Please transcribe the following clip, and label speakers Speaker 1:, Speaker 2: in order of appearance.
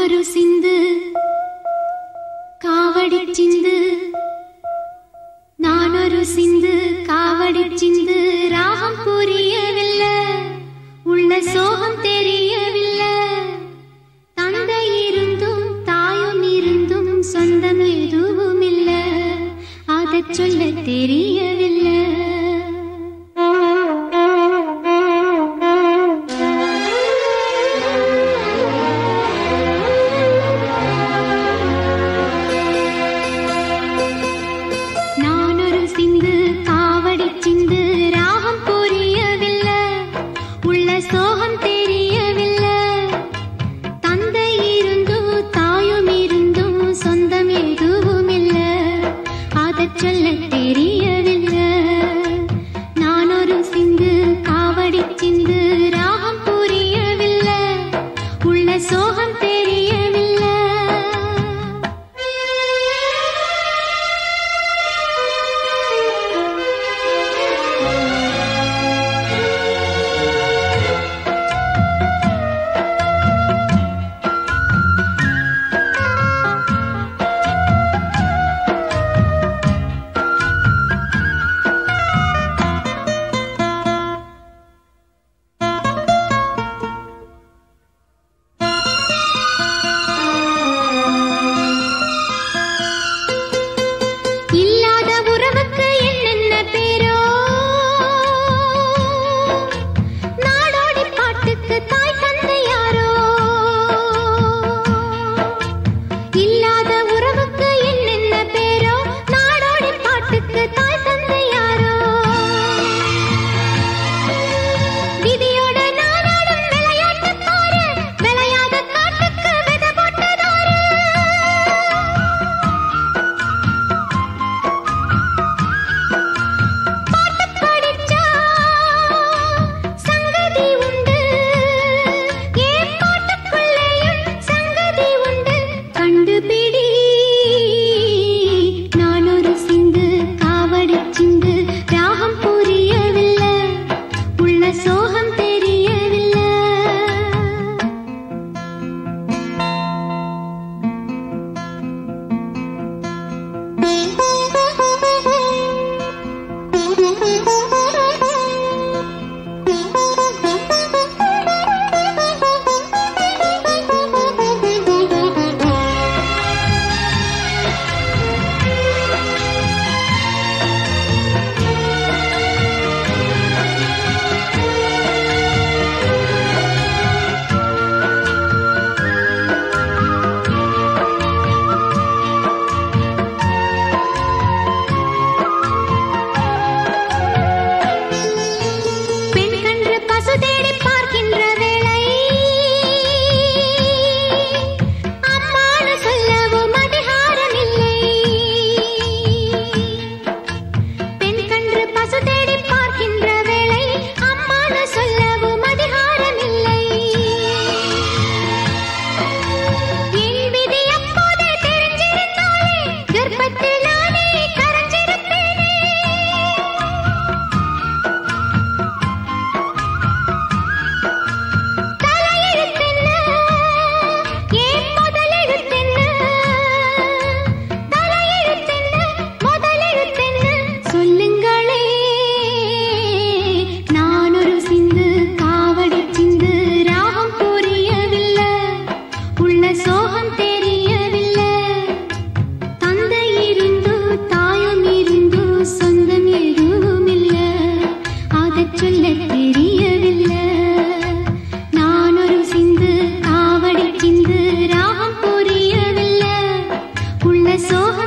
Speaker 1: ஒரு சிந்து காவடி சிந்து நான் ஒரு சிந்து காவடி சிந்து ராகம் புரியவில்லை உள்ள சோகம் தெரியவில்லை தந்தை இருந்தும் தாயும் இருந்தும் சொந்தம் எதுவும் இல்ல அதச் சொல்ல தெரியவில்லை நான் ஒரு சிந்து காவடி சிந்து ராகம் புரியவில்லை உள்ள சோகம் தெரியவில்லை தந்தை இருந்தும் தாயும் இருந்தும் சொந்தம் எதுவும் இல்ல அதச் சொல்ல தெரியவில்லை நான் ஒரு சிந்து காவடி சிந்து ராகம் புரியவில்லை உள்ள சோகம் தெரியவில்லை இல்லாத உறவுக்கு என்னென்ன பேரோ நாடோடி பாட்டுக்கு தாய் தந்தை யாரோ இல்லாத உறவுக்கு என்னென்ன பேரோ நாடோடி பாட்டுக்கு தாய் தந்தை யாரோ விதியோட நானாடும் விளையாட்டு பாரு விளையாத காட்டுக்கு விதை போட்டதாரு பாட்டு படிச்சா சங்கதி உண்டு ஏன் பாட்டுக்குள்ளேயும் சங்கதி உண்டு கண்டுபிடி நான் ஒரு சிந்து காவடி சிந்து ராகம் புரியவில்லை உள்ள சோகம் தெரியவில்லை பெண் கன்று பசு தேடி பார்க்கின்ற வேளை அம்மானு சொல்லவும் அதிகாரம் இல்லை பெண் கன்று பசு தேடி பார்க்கின்ற வேளை அம்மானு சொல்லவும் அதிகாரம் இல்லை என் விதி அப்போதே தெரிஞ்சிருந்தாலே கர்ப்பத்தில் நானே கரைஞ்சிருப்பேனே தலையெழுத்தென்ன ஏன் முதலெழுத்தென்ன தலையெழுத்தென்ன முதலெழுத்தென்ன சொல்லுங்களே நான் ஒரு சிந்து காவடி சிந்து ராகம் புரியவில்லை உள்ள சோகம் தெரியவில்லை தந்தை இருந்து தாயும் இருந்து சொந்தம் எதுவும் இல்ல அதச் சொல்ல தெரியவில்லை நான் ஒரு சிந்து காவடி சிந்து ராகம் புரியவில்லை உள்ள சோகம்